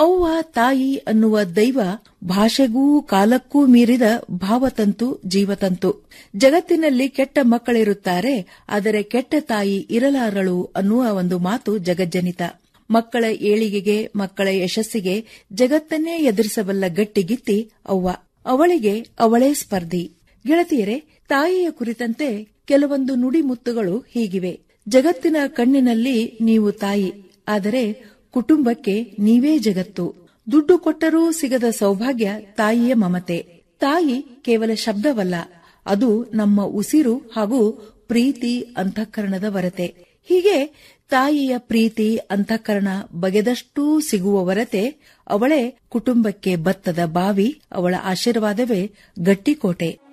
ಅವ್ವ ತಾಯಿ ಅನ್ನುವ ದೈವ ಭಾಷೆಗೂ ಕಾಲಕ್ಕೂ ಮೀರಿದ ಭಾವತಂತು ಜೀವತಂತು ಜಗತ್ತಿನಲ್ಲಿ ಕೆಟ್ಟ ಮಕ್ಕಳಿರುತ್ತಾರೆ ಆದರೆ ಕೆಟ್ಟ ತಾಯಿ ಇರಲಾರಳು ಅನ್ನುವ ಒಂದು ಮಾತು ಜಗಜ್ಜನಿತ ಮಕ್ಕಳ ಏಳಿಗೆಗೆ ಮಕ್ಕಳ ಯಶಸ್ಸಿಗೆ ಜಗತ್ತನ್ನೇ ಎದುರಿಸಬಲ್ಲ ಗಟ್ಟಿಗಿತ್ತಿ ಅವ್ವ ಅವಳಿಗೆ ಅವಳೇ ಸ್ಪರ್ಧಿ ಗೆಳತಿಯರೇ ತಾಯಿಯ ಕುರಿತಂತೆ ಕೆಲವೊಂದು ನುಡಿಮುತ್ತುಗಳು ಹೀಗಿವೆ ಜಗತ್ತಿನ ಕಣ್ಣಿನಲ್ಲಿ ನೀವು ತಾಯಿ ಆದರೆ ಕುಟುಂಬಕ್ಕೆ ನೀವೇ ಜಗತ್ತು ದುಡ್ಡು ಕೊಟ್ಟರೂ ಸಿಗದ ಸೌಭಾಗ್ಯ ತಾಯಿಯ ಮಮತೆ ತಾಯಿ ಕೇವಲ ಶಬ್ದವಲ್ಲ ಅದು ನಮ್ಮ ಉಸಿರು ಹಾಗೂ ಪ್ರೀತಿ ಅಂತಃಕರಣದ ವರತೆ ಹೀಗೆ ತಾಯಿಯ ಪ್ರೀತಿ ಅಂತಃಕರಣ ಬಗೆದಷ್ಟೂ ಸಿಗುವ ವರತೆ ಅವಳೇ ಕುಟುಂಬಕ್ಕೆ ಬತ್ತದ ಬಾವಿ ಅವಳ ಆಶೀರ್ವಾದವೇ ಗಟ್ಟಿಕೋಟೆ